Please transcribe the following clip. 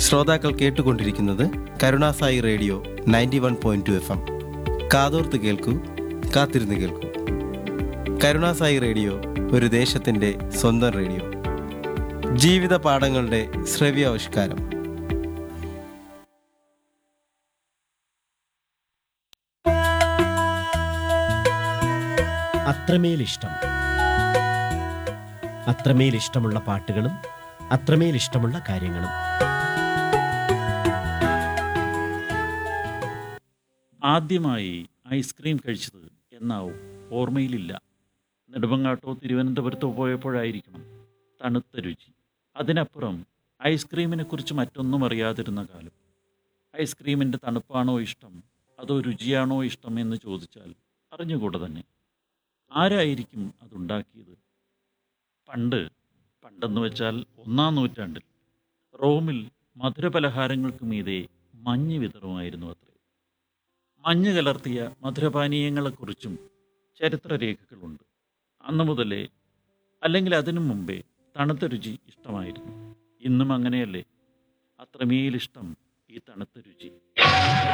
ശ്രോതാക്കൾ കേട്ടുകൊണ്ടിരിക്കുന്നത് Karunasai radio ninety one point two F M കാതോർത്ത് കേൾക്കൂ കാത്തിരുന്ന് കേൾക്കൂ കരുണാസായി റേഡിയോ ഒരു ദേശത്തിൻ്റെ സ്വന്തം റേഡിയോ ജീവിത പാഠങ്ങളുടെ ശ്രവ്യാവിഷ്കാരം അത്രമേൽ ഇഷ്ടം അത്രമേൽ ഇഷ്ടമുള്ള പാട്ടുകളും അത്രമേൽ ഇഷ്ടമുള്ള കാര്യങ്ങളും ആദ്യമായി ഐസ്ക്രീം കഴിച്ചത് എന്നാവും ഓർമ്മയിലില്ല നെടുമങ്ങാട്ടോ തിരുവനന്തപുരത്തോ പോയപ്പോഴായിരിക്കണം തണുത്ത രുചി അതിനപ്പുറം ഐസ്ക്രീമിനെ കുറിച്ച് മറ്റൊന്നും അറിയാതിരുന്ന കാലം ഐസ്ക്രീമിൻ്റെ തണുപ്പാണോ ഇഷ്ടം അതോ രുചിയാണോ ഇഷ്ടം എന്ന് ചോദിച്ചാൽ അറിഞ്ഞുകൂടെ തന്നെ ആരായിരിക്കും അതുണ്ടാക്കിയത് പണ്ട് പണ്ടെന്ന് വെച്ചാൽ ഒന്നാം നൂറ്റാണ്ടിൽ റോമിൽ മധുരപലഹാരങ്ങൾക്ക് മീതെ മഞ്ഞ് വിതറുമായിരുന്നു അത്രേ മഞ്ഞ് കലർത്തിയ മധുരപാനീയങ്ങളെക്കുറിച്ചും ചരിത്രരേഖകളുണ്ട് അന്നു മുതലേ അല്ലെങ്കിൽ അതിനു മുമ്പേ തണുത്ത രുചി ഇഷ്ടമായിരുന്നു ഇന്നും അങ്ങനെയല്ലേ അത്രമേലിഷ്ടം ഈ തണുത്ത രുചി